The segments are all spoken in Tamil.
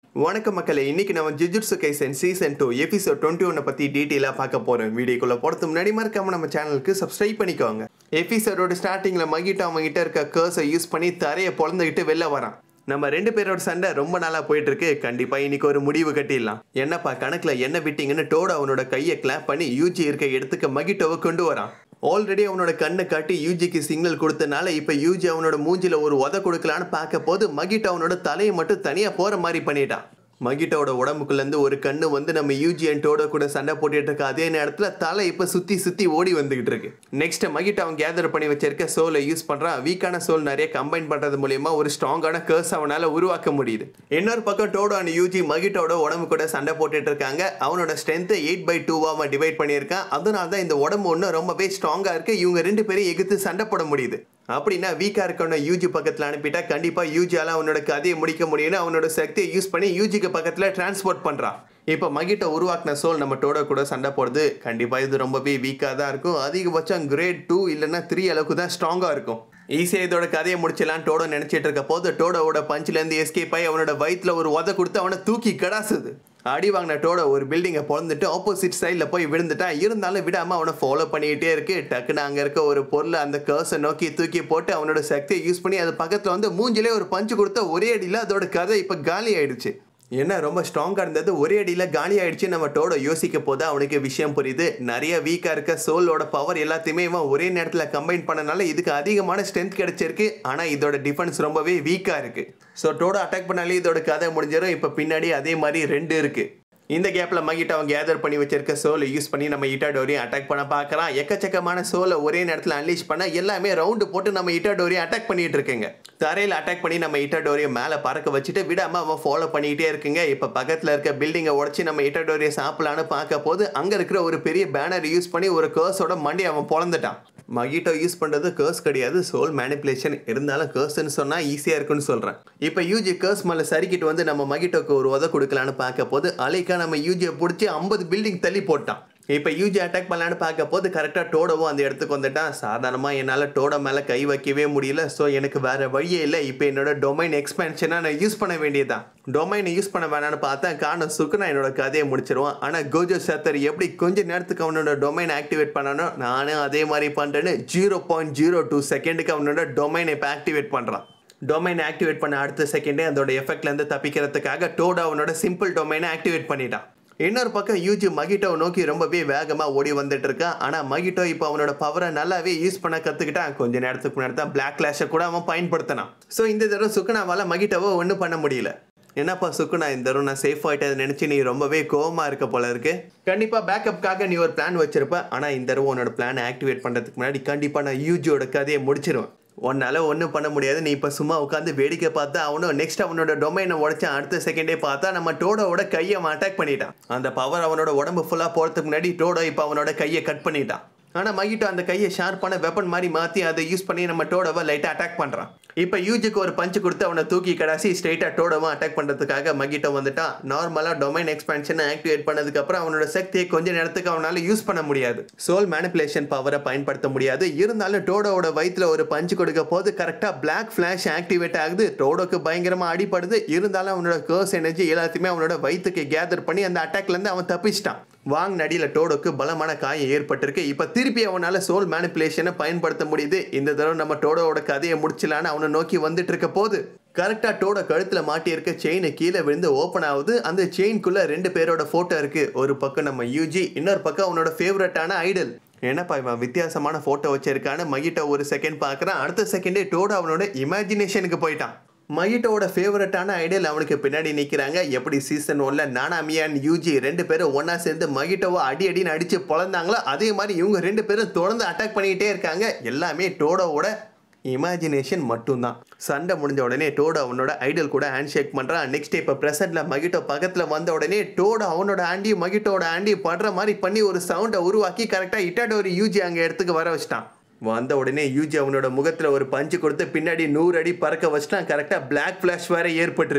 வணக்கம் மக்களே இன்னைக்கு நம்ம Jujutsu Kaisen season two episode twenty ஒன்னை பற்றி டீட்டெயிலாக பார்க்க போகிறோம் வீடியோக்குள்ளே போகிறது முன்னாடி மறக்காம நம்ம சேனலுக்கு சப்ஸ்கிரைப் பண்ணிக்கோங்க எபிசோடோட ஸ்டார்டிங்கில் மகிட்ட அவங்ககிட்ட இருக்க கேர்ஸை யூஸ் பண்ணி தரையை பொழந்துக்கிட்டு வெளில வரான் நம்ம ரெண்டு பேரோட சண்டை ரொம்ப நாளாக போயிட்டு இருக்கு கண்டிப்பாக இன்னைக்கு ஒரு முடிவு கட்டிடலாம் என்னப்பா கணக்கில் என்ன விட்டீங்கன்னு டோட அவனோட கையை கிளாப் பண்ணி யூஜி இருக்க இடத்துக்கு மகிட்டோவை கொண்டு வரான் ஆல்ரெடி அவனோட கண்ணை காட்டி யூஜிக்கு சிக்னல் கொடுத்தனால இப்போ யூஜி அவனோட மூஞ்சில ஒரு உத கொடுக்கலான்னு பார்க்க போது மகிட்ட அவனோட தலையை மட்டும் தனியாக போகிற மாதிரி பண்ணிட்டான் மகிட்டோட உடம்புக்குள்ளேருந்து ஒரு கண்ணு வந்து நம்ம யூஜி அண்ட் டோட கூட சண்டை போட்டுட்டு இருக்க அதே நேரத்தில் தலை இப்போ சுற்றி சுற்றி ஓடி வந்துகிட்டு இருக்கு நெக்ஸ்ட் மகிட்ட அவன் கேதர் பண்ணி வச்சிருக்க சோலை யூஸ் பண்ணுறான் வீக்கான சோல் நிறைய கம்பைன் பண்ணுறது மூலியமா ஒரு ஸ்ட்ராங்கான கேர்ஸ் அவனால் உருவாக்க முடியுது இன்னொரு பக்கம் டோடோ அண்ட் யூஜி மகிட்டோட உடம்பு கூட சண்டை போட்டுட்டு இருக்காங்க அவனோட ஸ்ட்ரென்த்தை எயிட் பை டூவாக அவன் டிவைட் பண்ணியிருக்கான் அதனால தான் இந்த உடம்பு ஒன்று ரொம்பவே ஸ்ட்ராங்காக இருக்கு இவங்க ரெண்டு பேரும் எகுத்து சண்டை போட முடியுது அப்படின்னா வீக்காக இருக்கவன யூஜி பக்கத்தில் அனுப்பிட்டா கண்டிப்பாக யூஜியால் அவனோட கதையை முடிக்க முடியும்னு அவனோட சக்தியை யூஸ் பண்ணி யூஜிக்கு பக்கத்தில் டிரான்ஸ்போர்ட் பண்ணுறான் இப்போ மகிட்ட உருவாக்கின சோல் நம்ம டோட கூட சண்டை போடுறது கண்டிப்பாக இது ரொம்பவே வீக்காக தான் இருக்கும் அதிகபட்சம் கிரேட் டூ இல்லைன்னா த்ரீ அளவுக்கு தான் ஸ்ட்ராங்காக இருக்கும் ஈஸியாக இதோட கதையை முடிச்சலாம் டோடோ நினச்சிட்டு இருக்க போது டோடோவோட பஞ்சிலேருந்து எஸ்கேப் ஆகி அவனோட வயிற்றில் ஒரு உத கொடுத்து அவனை தூக்கி கடாசுது அடி வாங்கின டோட ஒரு பில்டிங்கை பிறந்துட்டு ஆப்போசிட் சைடில் போய் விழுந்துட்டான் இருந்தாலும் விடாமல் அவனை ஃபாலோ பண்ணிக்கிட்டே இருக்கு டக்குன்னு அங்கே இருக்க ஒரு பொருளை அந்த கேர்ஸை நோக்கி தூக்கி போட்டு அவனோட சக்தியை யூஸ் பண்ணி அது பக்கத்தில் வந்து மூஞ்சிலே ஒரு பஞ்சு கொடுத்த ஒரே அடியில் அதோட கதை இப்போ காலி ஆயிடுச்சு என்ன ரொம்ப ஸ்ட்ராங்காக இருந்தது ஒரே அடியில் காலி ஆயிடுச்சு நம்ம டோட யோசிக்க போது அவனுக்கு விஷயம் புரியுது நிறைய வீக்காக இருக்க சோலோட பவர் எல்லாத்தையுமே இவன் ஒரே நேரத்தில் கம்பைன் பண்ணனால இதுக்கு அதிகமான ஸ்ட்ரென்த் கிடைச்சிருக்கு ஆனால் இதோட டிஃபென்ஸ் ரொம்பவே வீக்காக இருக்கு ஸோ டோட அட்டாக் பண்ணாலே இதோட கதை முடிஞ்சிடும் இப்போ பின்னாடி அதே மாதிரி ரெண்டு இருக்கு இந்த கேப்பில் மகிட்ட அவன் கேதர் பண்ணி வச்சிருக்க சோலை யூஸ் பண்ணி நம்ம இட்டாடோரியும் அட்டாக் பண்ண பார்க்கலாம் எக்கச்சக்கமான சோலை ஒரே நேரத்தில் அன்லீஷ் பண்ண எல்லாமே ரவுண்டு போட்டு நம்ம இட்டாடோரியும் அட்டாக் பண்ணிட்டு இருக்குங்க தரையில் அட்டாக் பண்ணி நம்ம இட்டாடோரியை மேலே பறக்க வச்சுட்டு விடாமல் அவன் ஃபாலோ பண்ணிக்கிட்டே இருக்குங்க இப்போ பக்கத்தில் இருக்க பில்டிங்கை உடச்சி நம்ம இட்டாடோரியை சாப்பிடலான்னு பார்க்க போது அங்கே இருக்கிற ஒரு பெரிய பேனர் யூஸ் பண்ணி ஒரு கேர்ஸோட மண்டி அவன் பொழந்துட்டான் மகிட்டோ யூஸ் பண்ணுறது கேர்ஸ் கிடையாது சோல் மேனிப்புலேஷன் இருந்தாலும் கேர்ஸ்ன்னு சொன்னால் ஈஸியாக இருக்குன்னு சொல்கிறேன் இப்போ யூஜி கேர்ஸ் மேலே சரிக்கிட்டு வந்து நம்ம மகிட்டோக்கு ஒரு உத கொடுக்கலான்னு பார்க்க போது அலைக்கா நம்ம யூஜியை பிடிச்சி ஐம்பது பில்டிங் தள்ளி போட்டான் இப்போ யூஜி அட்டாக் பண்ணலான்னு பார்க்க போது கரெக்டாக டோடவும் அந்த இடத்துக்கு வந்துட்டான் சாதாரணமாக என்னால் டோட மேலே கை வைக்கவே முடியல ஸோ எனக்கு வேறு வழியே இல்லை இப்போ என்னோட டொமைன் எக்ஸ்பென்ஷனாக நான் யூஸ் பண்ண வேண்டியதான் டொமைனை யூஸ் பண்ண வேணான்னு பார்த்தா காரணம் சுக்கு நான் என்னோட கதையை முடிச்சிருவான் ஆனால் கோஜோ சத்தர் எப்படி கொஞ்ச நேரத்துக்கு அவனோட டொமைன் ஆக்டிவேட் பண்ணணும் நானும் அதே மாதிரி பண்ணுறேன்னு ஜீரோ பாயிண்ட் ஜீரோ டூ செகண்டுக்கு அவனோட டொமைனை இப்போ ஆக்டிவேட் பண்ணுறான் டொமைன் ஆக்டிவேட் பண்ண அடுத்த செகண்டே அதோட எஃபெக்ட்லேருந்து தப்பிக்கிறதுக்காக டோடா அவனோட சிம்பிள் டொமைனை ஆக்டிவேட் பண்ணிட்டான் இன்னொரு பக்கம் யூஜி மகிட்டோ நோக்கி ரொம்பவே வேகமாக ஓடி வந்துட்டு இருக்கான் ஆனால் மகிட்டோ இப்போ அவனோட பவரை நல்லாவே யூஸ் பண்ண கற்றுக்கிட்டான் கொஞ்ச நேரத்துக்கு முன்னாடி தான் பிளாக் கிளாஷை கூட அவன் பயன்படுத்தினான் ஸோ இந்த தடவை சுக்குனாவால் மகிட்டோவை ஒன்றும் பண்ண முடியல என்னப்பா சுக்குனா இந்த தடவை நான் சேஃப் ஆகிட்டதை நினச்சி நீ ரொம்பவே கோவமாக இருக்க போல இருக்கு கண்டிப்பாக பேக்கப்காக நீ ஒரு பிளான் வச்சிருப்ப ஆனால் இந்த தடவை உன்னோட பிளானை ஆக்டிவேட் பண்ணுறதுக்கு முன்னாடி கண்டிப்பாக நான் யூஜியோட கதையை முடிச்சிருவேன் உன்னால் ஒன்றும் பண்ண முடியாது நீ இப்போ சும்மா உட்காந்து வேடிக்கை பார்த்தா அவனும் நெக்ஸ்ட் அவனோட டொமைனை உடச்சான் அடுத்த செகண்டே பார்த்தா நம்ம டோடோவோட கையை அவன் அட்டாக் பண்ணிட்டான் அந்த பவர் அவனோட உடம்பு ஃபுல்லாக போகிறதுக்கு முன்னாடி டோடோ இப்போ அவனோட கையை கட் பண்ணிட்டான் ஆனால் மகிட்டோ அந்த கையை ஷார்ப்பான வெப்பன் மாதிரி மாற்றி அதை யூஸ் பண்ணி நம்ம டோடோவை லைட்டாக அட்டாக் பண்ணுறான் இப்போ யூஜுக்கு ஒரு பஞ்சு கொடுத்து அவனை தூக்கி கடாசி ஸ்ட்ரைட்டாக டோடோவும் அட்டாக் பண்ணுறதுக்காக மகிட்டோ வந்துட்டான் நார்மலாக டொமைன் எக்ஸ்பென்ஷனை ஆக்டிவேட் பண்ணதுக்கப்புறம் அவனோட சக்தியை கொஞ்ச நேரத்துக்கு அவனால் யூஸ் பண்ண முடியாது சோல் மேனிப்புலேஷன் பவரை பயன்படுத்த முடியாது இருந்தாலும் டோடோவோட வயிற்றுல ஒரு பஞ்சு கொடுக்க போது கரெக்டாக பிளாக் ஃப்ளாஷ் ஆக்டிவேட் ஆகுது டோடோக்கு பயங்கரமாக அடிப்படுது இருந்தாலும் அவனோட கேர்ஸ் எனர்ஜி எல்லாத்தையுமே அவனோட வயிற்றுக்கு கேதர் பண்ணி அந்த அட்டாக்லேருந்து அவன் தப்பிச்சிட்டான் வாங் நடியில் டோடோக்கு பலமான காயம் ஏற்பட்டிருக்கு இப்போ திருப்பி அவனால் சோல் மேனிப்புலேஷனை பயன்படுத்த முடியுது இந்த தடவை நம்ம டோடோவோட கதையை முடிச்சலான்னு அவனை நோக்கி வந்துட்டு இருக்க போது கரெக்டாக டோட கழுத்தில் மாட்டியிருக்க செயின் கீழே விழுந்து ஓப்பன் ஆகுது அந்த செயின்குள்ளே ரெண்டு பேரோட ஃபோட்டோ இருக்குது ஒரு பக்கம் நம்ம யூஜி இன்னொரு பக்கம் அவனோட ஃபேவரட்டான ஐடல் என்னப்பா இவன் வித்தியாசமான ஃபோட்டோ வச்சிருக்கான்னு மகிட்ட ஒரு செகண்ட் பார்க்குறான் அடுத்த செகண்டே டோட அவனோட இமேஜினேஷனுக்கு போயிட்டான் மகிட்டோட ஃபேவரட்டான ஐடியல் அவனுக்கு பின்னாடி நிற்கிறாங்க எப்படி சீசன் ஒன்ல நானாமியான் யூஜி ரெண்டு பேரும் ஒன்றா சேர்ந்து மகிட்டோவை அடி அடின்னு அடித்து பொழந்தாங்களோ அதே மாதிரி இவங்க ரெண்டு பேரும் தொடர்ந்து அட்டாக் பண்ணிக்கிட்டே இருக்காங்க எல்லாமே டோடோவோட இமேஜினேஷன் மட்டும்தான் சண்டை முடிஞ்ச உடனே டோடோ அவனோட ஐடல் கூட ஹேண்ட் ஷேக் பண்ணுறான் நெக்ஸ்ட் இப்போ ப்ரெசென்ட்ல மகிட்டோ பக்கத்தில் வந்த உடனே டோடோ அவனோட ஆண்டி மகிட்டோட ஆண்டி படுற மாதிரி பண்ணி ஒரு சவுண்டை உருவாக்கி கரெக்டாக இட்டாடோரி யூஜி அங்கே இடத்துக்கு வர வச்சிட்டான் வந்த உடனே யூஜி அவனோட முகத்தில் ஒரு பஞ்சு கொடுத்து பின்னாடி நூறு அடி பறக்க வச்சுட்டான் கரெக்டாக பிளாக் ஃப்ளாஷ் வேற ஏற்பட்டிருக்கு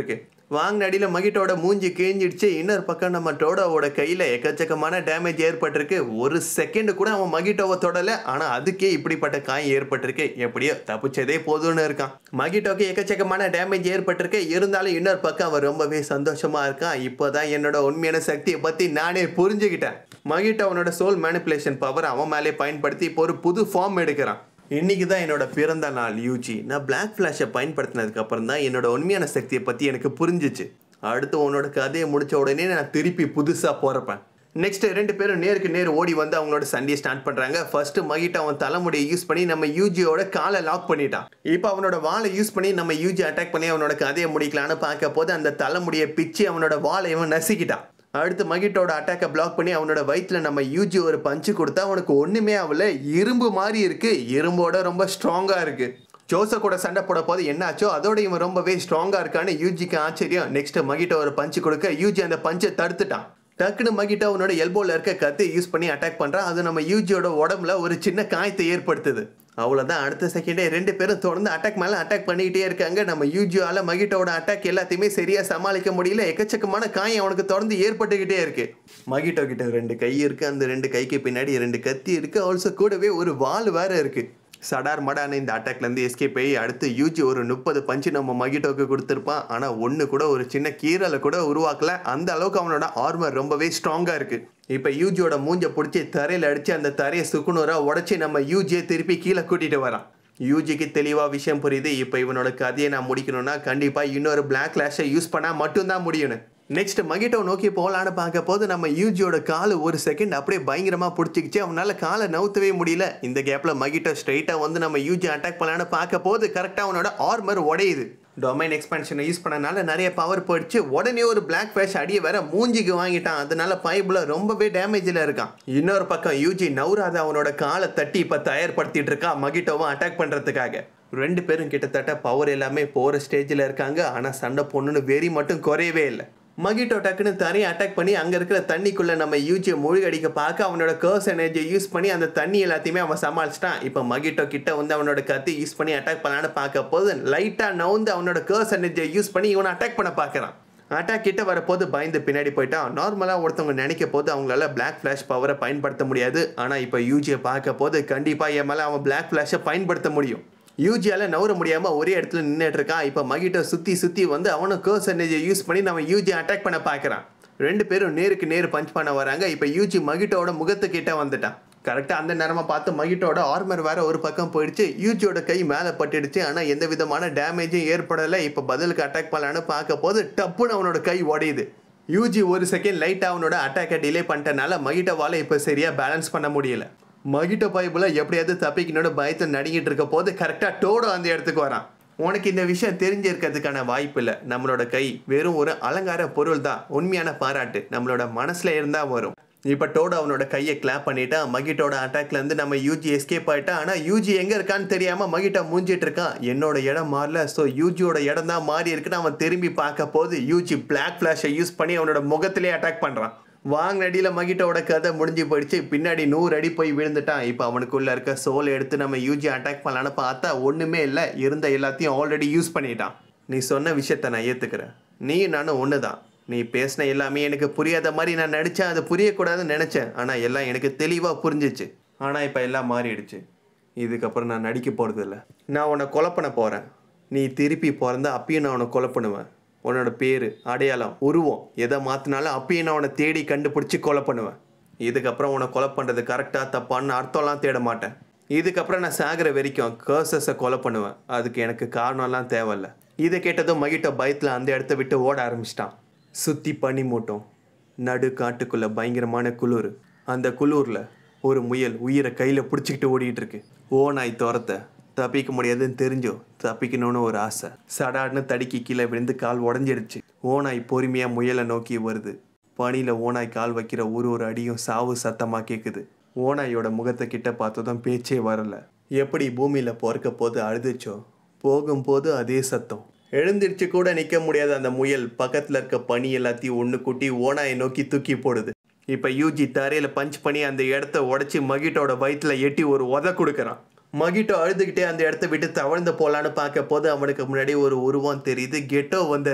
வாங்கின அடியில் மகிட்டோட மூஞ்சி கிழிஞ்சிடுச்சு இன்னொரு பக்கம் நம்ம டோடோவோட கையில் எக்கச்சக்கமான டேமேஜ் ஏற்பட்டிருக்கு ஒரு செகண்ட் கூட அவன் மகிட்டோவை தொடலை ஆனால் அதுக்கே இப்படிப்பட்ட காயம் ஏற்பட்டிருக்கு எப்படியோ தப்பிச்சதே போதும்னு இருக்கான் மகிட்டோக்கு எக்கச்சக்கமான டேமேஜ் ஏற்பட்டிருக்கு இருந்தாலும் இன்னொரு பக்கம் அவன் ரொம்பவே சந்தோஷமா இருக்கான் இப்போதான் என்னோட உண்மையான சக்தியை பற்றி நானே புரிஞ்சுக்கிட்டேன் மகிட்டோ அவனோட சோல் மேனிப்புலேஷன் பவர் அவன் மேலே பயன்படுத்தி இப்போ ஒரு புது ஃபார்ம் எடுக்கிறான் இன்னைக்கு தான் என்னோட பிறந்த நாள் யூஜி நான் பிளாக் ஃப்ளாஷை பயன்படுத்தினதுக்கு அப்புறம் தான் என்னோட உண்மையான சக்தியை பற்றி எனக்கு புரிஞ்சிச்சு அடுத்து உன்னோட கதையை முடிச்ச உடனே நான் திருப்பி புதுசாக போகிறப்பேன் நெக்ஸ்ட் ரெண்டு பேரும் நேருக்கு நேர் ஓடி வந்து அவங்களோட சண்டையை ஸ்டார்ட் பண்ணுறாங்க ஃபர்ஸ்ட் மகிட்ட அவன் தலைமுடியை யூஸ் பண்ணி நம்ம யூஜியோட காலை லாக் பண்ணிட்டான் இப்போ அவனோட வாளை யூஸ் பண்ணி நம்ம யூஜி அட்டாக் பண்ணி அவனோட கதையை முடிக்கலான்னு பார்க்க போது அந்த தலைமுடியை பிச்சு அவனோட வாளை இவன் நசுக்கிட்டான் அடுத்து மகிட்டோட அட்டாக்கை பிளாக் பண்ணி அவனோட வயிற்றுல நம்ம யூஜி ஒரு பஞ்சு கொடுத்தா அவனுக்கு ஒன்றுமே ஆகல இரும்பு மாதிரி இருக்கு இரும்போட ரொம்ப ஸ்ட்ராங்காக இருக்கு ஜோச கூட சண்டை போட போது என்னாச்சோ அதோட இவன் ரொம்பவே ஸ்ட்ராங்காக இருக்கான்னு யூஜிக்கு ஆச்சரியம் நெக்ஸ்ட் மகிட்ட ஒரு பஞ்சு கொடுக்க யூஜி அந்த பஞ்சை தடுத்துட்டான் டக்குன்னு மகிட்ட அவனோட எல்போல இருக்க கத்தி யூஸ் பண்ணி அட்டாக் பண்ணுறான் அது நம்ம யூஜியோட உடம்புல ஒரு சின்ன காயத்தை ஏற்படுத்துது அவ்வளோதான் அடுத்த செகண்டே ரெண்டு பேரும் தொடர்ந்து அட்டாக் மேலே அட்டாக் பண்ணிக்கிட்டே இருக்காங்க நம்ம யூஜியால மகிட்டோட அட்டாக் எல்லாத்தையுமே சரியாக சமாளிக்க முடியல எக்கச்சக்கமான காயம் அவனுக்கு தொடர்ந்து ஏற்பட்டுக்கிட்டே இருக்கு மகிட்டோ கிட்ட ரெண்டு கை இருக்கு அந்த ரெண்டு கைக்கு பின்னாடி ரெண்டு கத்தி இருக்கு ஆல்சோ கூடவே ஒரு வால் வேற இருக்கு சடார் மடான இந்த அட்டாக்லேருந்து எஸ்கேப் ஆகி அடுத்து யூஜி ஒரு முப்பது பஞ்சு நம்ம மகிட்டோக்கு கொடுத்துருப்பான் ஆனால் ஒன்று கூட ஒரு சின்ன கீரலை கூட உருவாக்கல அந்த அளவுக்கு அவனோட ஆர்மர் ரொம்பவே ஸ்ட்ராங்காக இருக்குது இப்போ யூஜியோட மூஞ்ச பிடிச்சி தரையில் அடித்து அந்த தரையை சுக்குநூறாக உடச்சி நம்ம யூஜியை திருப்பி கீழே கூட்டிகிட்டு வரான் யூஜிக்கு தெளிவாக விஷயம் புரியுது இப்போ இவனோட கதையை நான் முடிக்கணும்னா கண்டிப்பாக இன்னொரு பிளாக் லேஷை யூஸ் பண்ணால் மட்டும்தான் முடியணும் நெக்ஸ்ட் மகிட்டோ நோக்கி போகலான்னு பார்க்க போது நம்ம யூஜியோட கால் ஒரு செகண்ட் அப்படியே பயங்கரமாக பிடிச்சிக்கிச்சு அவனால காலை நவுத்தவே முடியல இந்த கேப்பில் மகிட்டோ ஸ்ட்ரைட்டாக வந்து நம்ம யூஜி அட்டாக் பண்ணலான்னு பார்க்க போது கரெக்டாக அவனோட ஆர்மர் உடையுது டொமைன் எக்ஸ்பென்ஷனை யூஸ் பண்ணனால நிறைய பவர் போயிடுச்சு உடனே ஒரு பிளாக் ஃபேஷ் அடியை வேற மூஞ்சிக்கு வாங்கிட்டான் அதனால பைபிள் ரொம்பவே டேமேஜில் இருக்கான் இன்னொரு பக்கம் யூஜி நவுராத அவனோட காலை தட்டி இப்போ தயார்படுத்திட்டு இருக்கா மகிட்டோவும் அட்டாக் பண்ணுறதுக்காக ரெண்டு பேரும் கிட்டத்தட்ட பவர் எல்லாமே போகிற ஸ்டேஜில் இருக்காங்க ஆனால் சண்டை பொண்ணுன்னு வெறி மட்டும் குறையவே இல்லை மகிட்டோ டக்குன்னு தரையை அட்டாக் பண்ணி அங்கே இருக்கிற தண்ணிக்குள்ளே நம்ம யூஜியை மூழ்கடிக்க பார்க்க அவனோட கர்ஸ் எனர்ஜியை யூஸ் பண்ணி அந்த தண்ணி எல்லாத்தையுமே அவன் சமாளிச்சிட்டான் இப்போ மகிட்டோ கிட்ட வந்து அவனோட கத்தி யூஸ் பண்ணி அட்டாக் பண்ணலான்னு பார்க்க போது லைட்டாக நவுந்து அவனோட கர்ஸ் எனர்ஜியை யூஸ் பண்ணி இவனை அட்டாக் பண்ண பார்க்குறான் அட்டாக் கிட்ட வரப்போது பயந்து பின்னாடி போயிட்டான் நார்மலாக ஒருத்தவங்க நினைக்க போது அவங்களால பிளாக் ஃப்ளாஷ் பவரை பயன்படுத்த முடியாது ஆனால் இப்போ யூஜியை பார்க்க போது கண்டிப்பாக என் மேலே அவன் பிளாக் ஃப்ளாஷை பயன்படுத்த முடியும் யூஜியால நவர முடியாமல் ஒரே இடத்துல நின்றுட்டு இருக்கான் இப்போ மகிட்ட சுற்றி சுற்றி வந்து அவனும் கர்ஸ் எனர்ஜியை யூஸ் பண்ணி நம்ம யூஜி அட்டாக் பண்ண பார்க்குறான் ரெண்டு பேரும் நேருக்கு நேர் பஞ்ச் பண்ண வராங்க இப்போ யூஜி மகிட்டோட முகத்துக்கிட்ட வந்துட்டான் கரெக்டாக அந்த நேரமாக பார்த்து மகிட்டோட ஆர்மர் வேற ஒரு பக்கம் போயிடுச்சு யூஜியோட கை மேலே பட்டுடுச்சு ஆனால் எந்த விதமான டேமேஜும் ஏற்படலை இப்போ பதிலுக்கு அட்டாக் பண்ணலான்னு பார்க்க போது டப்புன்னு அவனோட கை உடையுது யூஜி ஒரு செகண்ட் லைட்டாக அவனோட அட்டாக்கை டிலே பண்ணிட்டனால மகிட்டவால இப்போ சரியாக பேலன்ஸ் பண்ண முடியல மகிட்ட பைபிள எப்படியாவது தப்பிக்கணும்னு பயத்தை நடுங்கிட்டு இருக்க போது கரெக்டாக டோடோ அந்த இடத்துக்கு வரான் உனக்கு இந்த விஷயம் தெரிஞ்சிருக்கிறதுக்கான வாய்ப்பு இல்லை நம்மளோட கை வெறும் ஒரு அலங்கார பொருள் தான் உண்மையான பாராட்டு நம்மளோட மனசில் இருந்தால் வரும் இப்போ டோடோ அவனோட கையை கிளாப் பண்ணிட்டா மகிட்டோட அட்டாக்லேருந்து நம்ம யூஜி எஸ்கேப் ஆகிட்டா ஆனால் யூஜி எங்கே இருக்கான்னு தெரியாமல் மகிட்டா மூஞ்சிட்டு இருக்கான் என்னோட இடம் மாறல ஸோ யூஜியோட இடம் தான் மாறி இருக்குன்னு அவன் திரும்பி பார்க்க போது யூஜி பிளாக் ஃப்ளாஷை யூஸ் பண்ணி அவனோட முகத்திலே அட்டாக் பண்ணுறான் வாங்க அடியில் மகிட்டோட கதை முடிஞ்சு போயிடுச்சு பின்னாடி நூறு அடி போய் விழுந்துட்டான் இப்போ அவனுக்குள்ள இருக்க சோலை எடுத்து நம்ம யூஜி அட்டாக் பண்ணலான்னு பார்த்தா ஒன்றுமே இல்லை இருந்த எல்லாத்தையும் ஆல்ரெடி யூஸ் பண்ணிட்டான் நீ சொன்ன விஷயத்த நான் ஏற்றுக்கிறேன் நீயும் நானும் ஒன்று தான் நீ பேசின எல்லாமே எனக்கு புரியாத மாதிரி நான் நடித்தேன் அது புரியக்கூடாதுன்னு நினச்சேன் ஆனால் எல்லாம் எனக்கு தெளிவாக புரிஞ்சிச்சு ஆனால் இப்போ எல்லாம் மாறிடுச்சு இதுக்கப்புறம் நான் நடிக்க போகிறதில்ல நான் உன்னை கொலை பண்ண போகிறேன் நீ திருப்பி பிறந்தா அப்பயும் நான் உன்னை கொலை பண்ணுவேன் உன்னோட பேர் அடையாளம் உருவம் எதை மாற்றினாலும் அப்பயும் நான் உன்னை தேடி கண்டுபிடிச்சி கொலை பண்ணுவேன் இதுக்கப்புறம் உன்னை கொலை பண்ணுறது கரெக்டாக தப்பான்னு அர்த்தம்லாம் தேட மாட்டேன் இதுக்கப்புறம் நான் சாகிற வரைக்கும் கர்சஸை கொலை பண்ணுவேன் அதுக்கு எனக்கு காரணம்லாம் தேவையில்ல இதை கேட்டதும் மகிட்ட பயத்தில் அந்த இடத்த விட்டு ஓட ஆரம்பிச்சிட்டான் சுற்றி பனி மூட்டம் நடு காட்டுக்குள்ளே பயங்கரமான குளிர் அந்த குளூரில் ஒரு முயல் உயிரை கையில் பிடிச்சிக்கிட்டு ஓடிட்டு இருக்கு ஓ நாய் துரத்த தப்பிக்க முடியாதுன்னு தெரிஞ்சோ தப்பிக்கணும்னு ஒரு ஆசை சடாட்னு தடுக்கி கீழே விழுந்து கால் உடஞ்சிடுச்சு ஓநாய் பொறுமையாக முயலை நோக்கி வருது பனியில் ஓநாய் கால் வைக்கிற ஒரு ஒரு அடியும் சாவு சத்தமாக கேட்குது ஓநாயோட முகத்தை கிட்ட பார்த்ததும் பேச்சே வரல எப்படி பூமியில் பிறக்க போது அழுதுச்சோ போகும்போது அதே சத்தம் எழுந்திருச்சு கூட நிற்க முடியாத அந்த முயல் பக்கத்தில் இருக்க பனி எல்லாத்தையும் ஒன்று கூட்டி ஓனாயை நோக்கி தூக்கி போடுது இப்போ யூஜி தரையில் பஞ்ச் பண்ணி அந்த இடத்த உடச்சி மகிட்டோட வயிற்றுல எட்டி ஒரு உத கொடுக்குறான் மகிட்டோ அழுதுகிட்டே அந்த இடத்த விட்டு தவழ்ந்து போலான்னு பார்க்க போது அவனுக்கு முன்னாடி ஒரு உருவம் தெரியுது கெட்டோ வந்திருக்கான்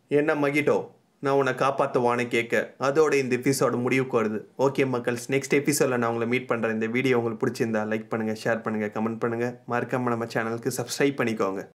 என்ன மகிட்டோ நான் உன்னை காப்பாற்றுவான்னு கேட்க அதோட இந்த எபிசோட முடிவுக்கு வருது ஓகே மக்கள்ஸ் நெக்ஸ்ட் எபிசோடில் நான் உங்களை மீட் பண்ணுறேன் இந்த வீடியோ உங்களுக்கு பிடிச்சிருந்தா லைக் பண்ணுங்கள் ஷேர் பண்ணுங்கள் கமெண்ட் பண்ணுங்கள் மறக்காம நம்ம சேனலுக்கு சப்ஸ்கிரைப் பண்ணிக்கோங்க